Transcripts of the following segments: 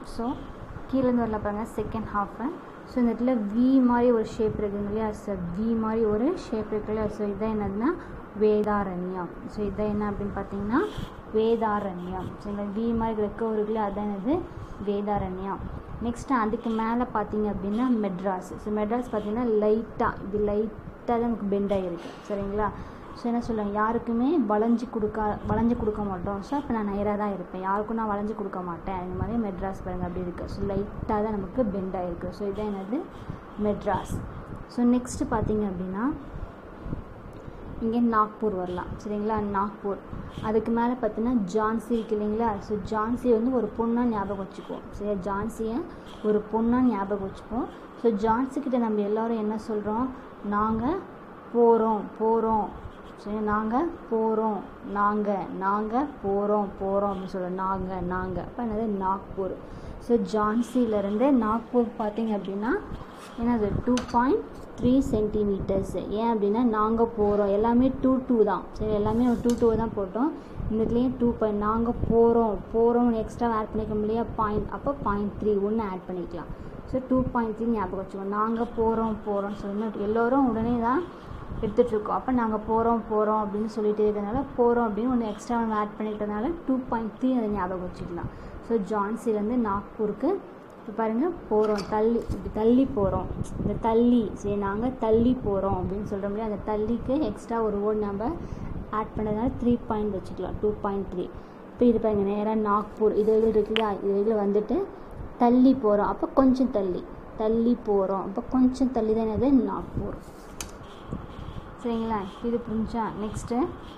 so கீழேருந்து வரல பாருங்கள் செகண்ட் ஹாஃபு ஸோ இந்த இடத்துல வி மாதிரி ஒரு ஷேப் இருக்குங்க இல்லையா ஸோ வி மாதிரி ஒரு ஷேப் இருக்கு இல்லையா ஸோ இதான் என்னதுன்னா வேதாரண்யம் ஸோ இதான் என்ன அப்படின்னு பார்த்தீங்கன்னா வேதாரண்யம் ஸோ இந்த வி மாதிரி இருக்க ஒரு இருக்குல்ல அதான் என்னது வேதாரண்யம் நெக்ஸ்ட்டு அதுக்கு மேலே பார்த்தீங்க அப்படின்னா மெட்ராஸ் ஸோ மெட்ராஸ் பார்த்தீங்கன்னா லைட்டாக இது லைட்டாக தான் நமக்கு பெண்ட் ஆகிருக்கு சரிங்களா ஸோ என்ன சொல்லுவேன் யாருக்குமே வளைஞ்சு கொடுக்க வளைஞ்சு கொடுக்க மாட்டோம் ஸோ அப்போ நான் நேராக தான் இருப்பேன் யாருக்கும் நான் வளைஞ்சு கொடுக்க மாட்டேன் இந்த மாதிரி மெட்ராஸ் பாருங்கள் அப்படி இருக்குது ஸோ லைட்டாக தான் நமக்கு பெண்ட் ஆகிருக்கு ஸோ இதான் என்னது மெட்ராஸ் ஸோ நெக்ஸ்ட்டு பார்த்தீங்க அப்படின்னா இங்கே நாக்பூர் வரலாம் சரிங்களா நாக்பூர் அதுக்கு மேலே பார்த்தீங்கன்னா ஜான்சி இருக்கு இல்லைங்களா ஸோ ஜான்சி வந்து ஒரு பொண்ணாக ஞாபகம் வச்சுக்குவோம் சரியா ஜான்சியை ஒரு பொண்ணாக ஞாபகம் வச்சுப்போம் ஸோ ஜான்சி கிட்ட நம்ம எல்லோரும் என்ன சொல்கிறோம் நாங்கள் போகிறோம் போகிறோம் சரி நாங்கள் போகிறோம் நாங்கள் நாங்கள் போகிறோம் போகிறோம் அப்படின்னு சொல்கிறோம் நாங்கள் நாங்கள் அப்போ என்னது நாக்பூர் ஸோ ஜான்சியிலேருந்து நாக்பூர் பார்த்தீங்க அப்படின்னா என்னது டூ பாயிண்ட் த்ரீ சென்டிமீட்டர்ஸ் ஏன் அப்படின்னா நாங்கள் போகிறோம் எல்லாமே டூ டூ தான் சரி எல்லாமே டூ டூ தான் போட்டோம் இந்த இடத்துலையும் டூ பாயிண்ட் நாங்கள் போகிறோம் போகிறோம்னு எக்ஸ்ட்ரா ஆட் பண்ணிக்க முடியாது பாயிண்ட் அப்போ பாயிண்ட் த்ரீ ஒன்று ஆட் பண்ணிக்கலாம் ஸோ டூ பாயிண்ட் த்ரீ ஞாபகம் வச்சுக்கோங்க நாங்கள் போகிறோம் போகிறோம்னு சொல்லி எல்லோரும் உடனே தான் எடுத்துகிட்ருக்கோம் அப்போ நாங்கள் போகிறோம் போகிறோம் அப்படின்னு சொல்லிட்டு இருக்கிறதுனால போகிறோம் அப்படின்னு ஒன்று எக்ஸ்ட்ரா ஒன்று ஆட் பண்ணிட்டதுனால டூ பாயிண்ட் த்ரீ அதை ஞாபகம் வச்சுக்கலாம் ஸோ ஜான்சிலேருந்து நாக்பூருக்கு இப்போ பாருங்கள் போகிறோம் தள்ளி இப்படி தள்ளி போகிறோம் இந்த தள்ளி சரி நாங்கள் தள்ளி போகிறோம் அப்படின்னு சொல்கிற முடியாது அந்த தள்ளிக்கு எக்ஸ்ட்ரா ஒரு வேர்டு நம்ம ஆட் பண்ணதுனால த்ரீ பாயிண்ட் வச்சுக்கலாம் டூ பாயிண்ட் த்ரீ இப்போ இது பாருங்கள் நேராக நாக்பூர் இது இது இருக்குல்ல இது இதில் வந்துட்டு தள்ளி போகிறோம் அப்போ கொஞ்சம் தள்ளி தள்ளி போகிறோம் அப்போ கொஞ்சம் தள்ளி தான் என்னது நாக்பூர் சரிங்களா இது புரிஞ்சா நெக்ஸ்ட்டு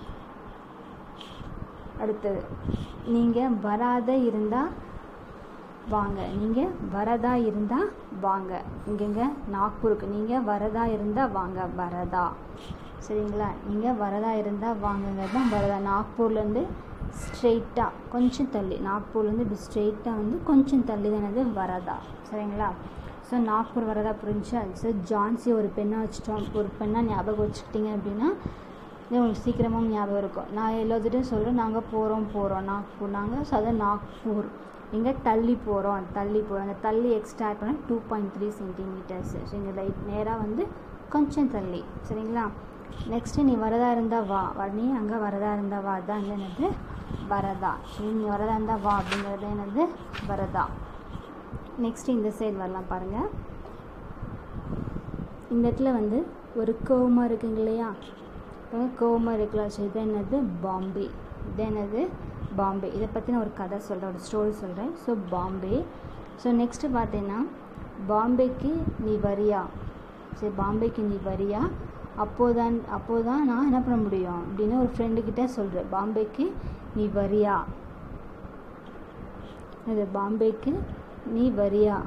அடுத்தது நீங்கள் வராத இருந்தால் வாங்க நீங்கள் வரதா இருந்தால் வாங்க இங்கேங்க நாக்பூருக்கு நீங்கள் வரதா இருந்தால் வாங்க வரதா சரிங்களா நீங்கள் வரதா இருந்தால் வாங்கங்கிறது தான் வரதா நாக்பூர்லேருந்து ஸ்ட்ரெயிட்டாக கொஞ்சம் தள்ளி நாக்பூர்லேருந்து இப்படி ஸ்ட்ரெயிட்டாக வந்து கொஞ்சம் தள்ளி தான் என்னது வரதா சரிங்களா ஸோ நாக்பூர் வரதா புரிஞ்சா ஸோ ஜான்சி ஒரு பெண்ணாக வச்சுட்டோம் ஒரு பெண்ணாக ஞாபகம் வச்சுக்கிட்டிங்க அப்படின்னா இது உங்களுக்கு சீக்கிரமாக ஞாபகம் இருக்கும் நான் எல்லாத்துட்டையும் சொல்கிறேன் நாங்கள் போகிறோம் போகிறோம் நாக்பூர் நாங்கள் ஸோ அது நாக்பூர் இங்கே தள்ளி போகிறோம் தள்ளி போகிறோம் அந்த தள்ளி எக்ஸ்ட்ரா ஆட் பண்ணால் two point three centimetres so இங்கே லைட் நேராக வந்து கொஞ்சம் தள்ளி சரிங்களா நெக்ஸ்ட்டு நீ வரதா இருந்தால் வா வா நீ அங்கே வரதா இருந்தால் வா தான் வந்து என்னது வரதா சரி நீ வரதா இருந்தால் வா அப்படிங்கிறது என்னது வரதா நெக்ஸ்ட் இந்த சைடு வரலாம் பாருங்கள் இந்த இடத்துல வந்து ஒரு கோவமாக இருக்குங்க இல்லையா கோவமாக இருக்கலாம் ஸோ இது என்னது பாம்பே இது என்னது பாம்பே இதை பற்றி நான் ஒரு கதை சொல்கிறேன் ஒரு ஸ்டோரி சொல்கிறேன் ஸோ பாம்பே ஸோ நெக்ஸ்ட்டு பார்த்தீங்கன்னா பாம்பேக்கு நீ வரியா சரி பாம்பேக்கு நீ வரியா அப்போதான் அப்போதான் நான் என்ன பண்ண முடியும் அப்படின்னு ஒரு ஃப்ரெண்டுக்கிட்ட சொல்கிறேன் பாம்பேக்கு நீ வரியா இது பாம்பேக்கு நீ வரியா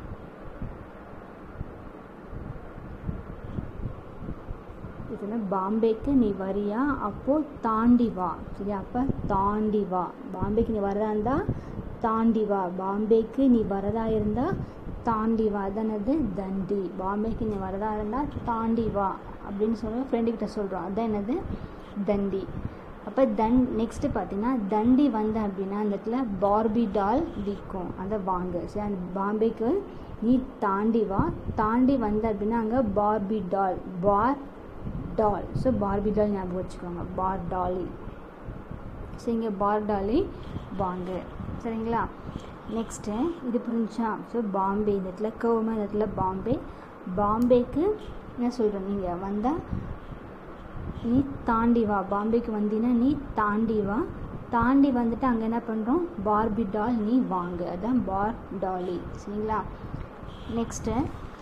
இதில் பாம்பேக்கு நீ வரியா அப்போது தாண்டி வா சரியா அப்போ தாண்டி வா பாம்பேக்கு நீ வரதா இருந்தால் தாண்டி வா பாம்பேக்கு நீ வரதா இருந்தால் தாண்டி வா அதானது தண்டி பாம்பேக்கு நீ வரதா இருந்தால் தாண்டி வா அப்படின்னு சொல்லி ஃப்ரெண்டுக்கிட்ட சொல்கிறோம் அதான் என்னது தண்டி அப்போ தன் நெக்ஸ்ட்டு பார்த்தீங்கன்னா தண்டி வந்த அப்படின்னா அந்த இடத்துல பார்பி டால் விற்கும் அதை வாங்க சரி அந்த பாம்பேக்கு நீ தாண்டி வா தாண்டி வந்த அப்படின்னா அங்கே Barbie doll bar doll so Barbie doll ஞாபகம் வச்சுக்கோங்க பார் டாலி ஸோ இங்கே பார் டாலி வாங்க சரிங்களா நெக்ஸ்ட்டு இது புரிஞ்சா ஸோ பாம்பே இந்த இடத்துல கவுமா இந்த இடத்துல பாம்பே பாம்பேக்கு என்ன சொல்கிறேன் நீங்கள் வந்தால் நீ தாண்டி வா பாம்பேக்கு வந்தீங்கன்னா நீ தாண்டி வா தாண்டி வந்துட்டு அங்கே என்ன பண்ணுறோம் பார்பி டால் நீ வாங்க அதான் பார் டாலி சரிங்களா நெக்ஸ்ட்டு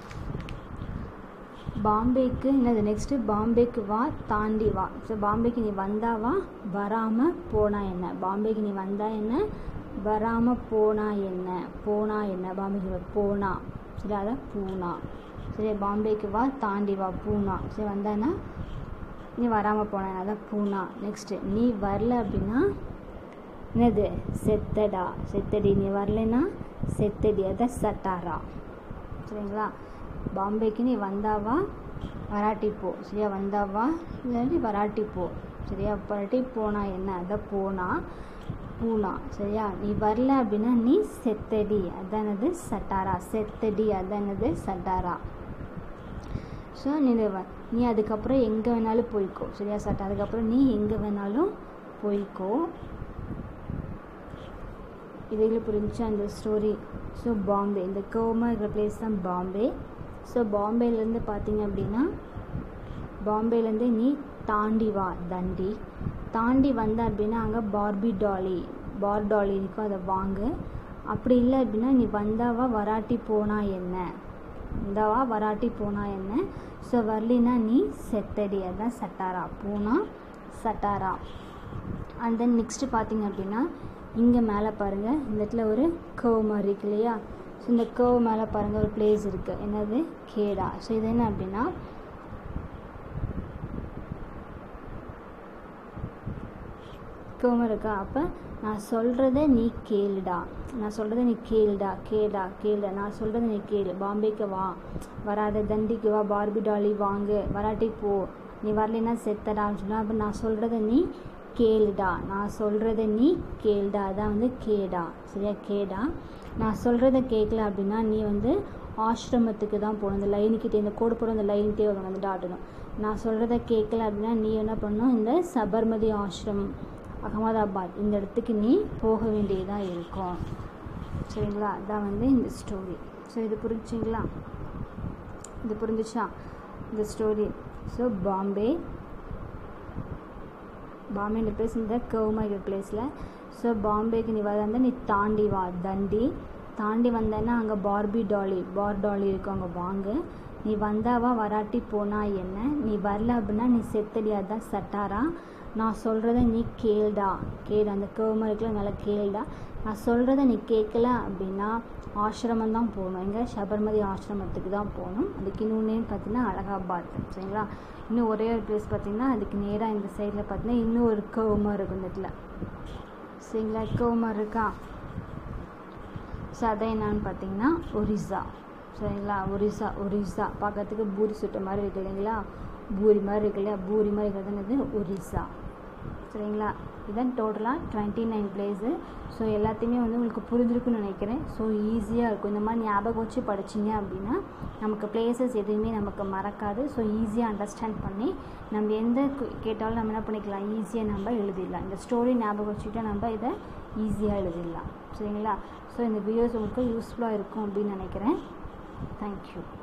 பாம்பேக்கு என்னது நெக்ஸ்ட்டு பாம்பேக்கு வா தாண்டி வா ஸோ பாம்பேக்கு நீ வந்தா வா வராமல் போனா என்ன பாம்பேக்கு நீ வந்தா என்ன வராமல் போனா என்ன போனா என்ன பாம்பேக்கு போனா சரி அதான் பூனா சரி பாம்பேக்கு வா தாண்டி வா பூனா சரி வந்தானா நீ வராமல் போன அதான் பூனா நெக்ஸ்ட்டு நீ வரல அப்படின்னா என்னது செத்தடா செத்தடி நீ வரலைன்னா செத்தடி அதான் சட்டாரா சரிங்களா பாம்பேக்கு நீ வந்தாவா வராட்டி போ சரியா வந்தாவா இல்லாட்டி வராட்டி போ சரியா வராட்டி போனா என்ன அதான் போனா பூனா சரியா நீ வரல அப்படின்னா நீ செத்தடி அதானது சட்டாரா செத்தடி அதானது சட்டாரா ஸோ நீ வ- நீ அதுக்கப்புறம் எங்கே வேணாலும் போய்க்கோ சரியா சட்டா அதுக்கப்புறம் நீ எங்கே வேணாலும் போய்க்கோ இதில் புரிஞ்சு அந்த ஸ்டோரி ஸோ பாம்பே இந்த கோவமாக இருக்கிற பிளேஸ் தான் பாம்பே ஸோ பாம்பேலேருந்து பார்த்தீங்க அப்படின்னா பாம்பேலேருந்து நீ தாண்டி வா தண்டி தாண்டி வந்த அப்படின்னா அங்கே பார்பி டாலி பார் டாலி இருக்கும் அதை வாங்கு அப்படி இல்லை அப்படின்னா நீ வந்தாவா வராட்டி போனா என்ன வந்தாவா வராட்டி போனா என்ன ஸோ வரலினா நீ செத்தடி அதான் சட்டாரா பூனா சட்டாரா அண்ட் தென் நெக்ஸ்ட்டு பார்த்தீங்க அப்படின்னா இங்கே மேலே பாருங்கள் இந்த இடத்துல ஒரு கர்வ் மாதிரி இருக்கு இல்லையா ஸோ இந்த கர்வ் மேலே பாருங்கள் ஒரு பிளேஸ் இருக்குது என்னது கேடா ஸோ இது என்ன அப்படின்னா கர்வ் இருக்கா அப்போ நான் சொல்கிறத நீ கேளுடா நான் சொல்கிறத நீ கேளுடா கேடா கேளுடா நான் சொல்கிறத நீ கேளு பாம்பேக்கு வா வராத தண்டிக்கு வா பார்பி டாலி வாங்கு வராட்டி போ நீ வரலைன்னா செத்தடான்னு சொன்னா அப்போ நான் சொல்கிறத நீ கேளுடா நான் சொல்கிறத நீ கேளுடா அதான் வந்து கேடா சரியா கேடா நான் சொல்கிறத கேட்கல அப்படின்னா நீ வந்து ஆசிரமத்துக்கு தான் போகணும் இந்த லைனுக்கிட்டே இந்த கோடு போட இந்த லைன்கிட்டே வரும் வந்து டாட்டணும் நான் சொல்கிறத கேட்கல அப்படின்னா நீ என்ன பண்ணணும் இந்த சபர்மதி ஆசிரமம் அகமதாபாத் இந்த இடத்துக்கு நீ போக வேண்டியதாக இருக்கும் சரிங்களா அதான் வந்து இந்த ஸ்டோரி ஸோ இது புரிஞ்சுங்களா இது புரிஞ்சுச்சா இந்த story so Bombay Bombay place இந்த கவுமாகிற பிளேஸில் ஸோ பாம்பேக்கு நீ வந்த நீ தாண்டி வா தண்டி தாண்டி வந்தேன்னா அங்கே பார்பி டாலி பார் டாலி இருக்கும் அங்கே வாங்கு நீ வந்தாவா வராட்டி போனா என்ன நீ வரல அப்படின்னா நீ செத்தடி அதான் சட்டாரா நான் சொல்கிறத நீ கேளுடா கேளு அந்த கவுமா இருக்குல்ல நல்லா கேளுடா நான் சொல்கிறத நீ கேட்கல அப்படின்னா ஆசிரமம் தான் போகணும் எங்கே சபர்மதி ஆசிரமத்துக்கு தான் போகணும் அதுக்கு இன்னொன்று பார்த்தீங்கன்னா அலகாபாத் சரிங்களா இன்னும் ஒரே ஒரு பிளேஸ் பார்த்தீங்கன்னா அதுக்கு நேராக இந்த சைடில் பார்த்தீங்கன்னா இன்னும் ஒரு கவுமா இருக்கும் இந்த இடத்துல சரிங்களா கவுமா இருக்கா ஸோ அதான் என்னன்னு பார்த்தீங்கன்னா ஒரிசா சரிங்களா ஒரிசா ஒரிசா பார்க்கறதுக்கு பூரி சுட்ட மாதிரி இருக்கு இல்லைங்களா பூரி மாதிரி இருக்கு இல்லையா பூரி மாதிரி இருக்கிறது என்னது ஒரிசா சரிங்களா இதான் டோட்டலாக டுவெண்ட்டி நைன் பிளேஸு ஸோ எல்லாத்தையுமே வந்து உங்களுக்கு புரிஞ்சிருக்குன்னு நினைக்கிறேன் ஸோ ஈஸியாக இருக்கும் இந்த மாதிரி ஞாபகம் வச்சு படிச்சிங்க அப்படின்னா நமக்கு பிளேசஸ் எதுவுமே நமக்கு மறக்காது ஸோ ஈஸியாக அண்டர்ஸ்டாண்ட் பண்ணி நம்ம எந்த கு- கேட்டாலும் நம்ம என்ன பண்ணிக்கலாம் ஈஸியாக நம்ம எழுதிடலாம் இந்த ஸ்டோரி ஞாபகம் வச்சுக்கிட்டா நம்ம இதை ஈஸியாக எழுதிடலாம் சரிங்களா ஸோ இந்த வீடியோஸ் உங்களுக்கு யூஸ்ஃபுல்லாக இருக்கும் அப்படின்னு நினைக்கிறேன் தேங்க்யூ